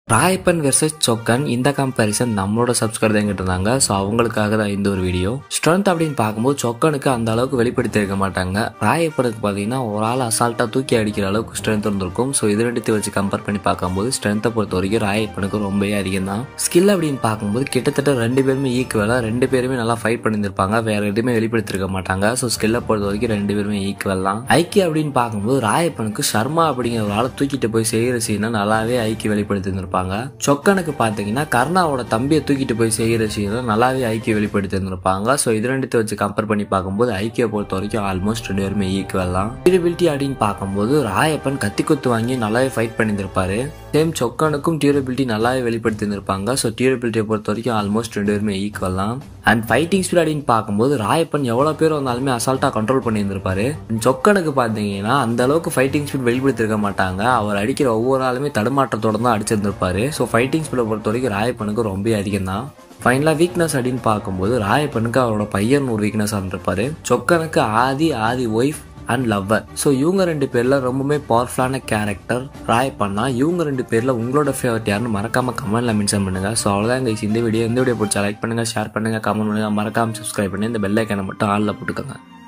Rayappan versus Chokkan இந்த comparison நம்மளோட subscriber தான் இருந்தாங்க ஸோ அவங்களுக்காக தான் இந்த ஒரு வீடியோ ஸ்ட்ரென்த் அப்படின்னு பார்க்கும்போது சொக்கனுக்கு அந்த அளவுக்கு வெளிப்படுத்தி இருக்க மாட்டாங்க ராயப்பனுக்கு பார்த்தீங்கன்னா ஒரு ஆள் அசால்ட்டாக தூக்கி அடிக்கிற அளவுக்கு ஸ்ட்ரென்த் இருந்திருக்கும் ஸோ இது ரெண்டுத்தையும் வச்சு கம்பேர் பண்ணி பார்க்கும்போது ஸ்ட்ரென்த்தை பொறுத்த வரைக்கும் ராயப்பனுக்கு ரொம்பவே அதிகம் தான் ஸ்கில் அப்படின்னு பார்க்கும்போது கிட்டத்தட்ட ரெண்டு பேருமே ஈக்குவலாக ரெண்டு பேருமே நல்லா ஃபைட் பண்ணியிருப்பாங்க வேற எதுவுமே வெளிப்படுத்திருக்க மாட்டாங்க ஸோ ஸ்கில்லை பொறுத்த வரைக்கும் ரெண்டு பேருமே ஈக்குவல் தான் ஐக்கிய அப்படின்னு பார்க்கும்போது ராயப்பனுக்கு சர்மா அப்படிங்கிற ஒரு ஆளை தூக்கிட்டு போய் செய்கிற சீனை நல்லாவே ஐக்கிய வெளிப்படுத்தியிருந்திருப்பாங்க சொக்கனுக்கு பார்த்தீங்கன்னா கர்ணாவோட தம்பியை தூக்கிட்டு போய் செய்கிற சீனை நல்லாவே ஐக்கிய வெளிப்படுத்தியிருந்திருப்பாங்க ஸோ இது ரெண்டுத்தை வச்சு கம்பேர் பண்ணி பார்க்கும்போது ஐக்கிய பொறுத்த வரைக்கும் ஆல்மோஸ்ட் ரெண்டு பேருமே ஈக்குவல் தான் டியூரபிலிட்டி அப்படின்னு பார்க்கும்போது ராயப்பன் கத்தி குத்து வாங்கி நல்லாவே ஃபைட் பண்ணியிருந்திருப்பாரு சேம் சொக்கனுக்கும் டியூரபிலிட்டி நல்லாவே வெளிப்படுத்தியிருந்திருப்பாங்க ஸோ டியூரபிலிட்டியை பொறுத்த வரைக்கும் ஆல்மோஸ்ட் ரெண்டு பேருமே ஈக்குவல் தான் அண்ட் ஃபைட்டிங் ஸ்பீட் அப்படின்னு பார்க்கும்போது ராயப்பன் எவ்வளோ பேர் வந்தாலுமே அசால்ட்டாக கண்ட்ரோல் பண்ணியிருந்திருப்பாரு சொக்கனுக்கு பார்த்தீங்கன்னா அந்த அளவுக்கு ஃபைட்டிங் ஸ்பீட் வெளிப்படுத்திருக்க மாட்டாங்க அவர் அடிக்கிற ஒவ்வொரு ஆளுமே தடுமாற்றத்தோட தான் அடிச்சிருந்திருப்பாரு ஸோ ஃபைட்டிங் ஸ்பீடை பொறுத்த வரைக்கும் ராயப்பனுக்கு ரொம்ப அதிகம் தான் ஃபைனலாக வீக்னஸ் அப்படின்னு பார்க்கும்போது ராயப்பனுக்கு அவரோட பையன் ஒரு வீக்னஸாக இருந்திருப்பாரு சொக்கனுக்கு Aadhi Aadhi wife and lover so இவங்க ரெண்டு பேரில் ரொம்பவுமே பவர்ஃபுல்லான கேரக்டர் ராய் பண்ணா இவங்க ரெண்டு பேரில் உங்களோட ஃபேவரட் யாருன்னு மறக்காம கமெண்ட்ல மென்ஷன் பண்ணுங்க ஸோ அவ்வளோதான் guys இந்த வீடியோ இந்த வீடியோ பிடிச்சா லைக் பண்ணுங்க ஷேர் பண்ணுங்க கமெண்ட் பண்ணுங்க மறக்காம சப்ஸ்கிரைப் பண்ணி இந்த பெல் ஐக்கனை மட்டும் ஆளில் போட்டுக்கோங்க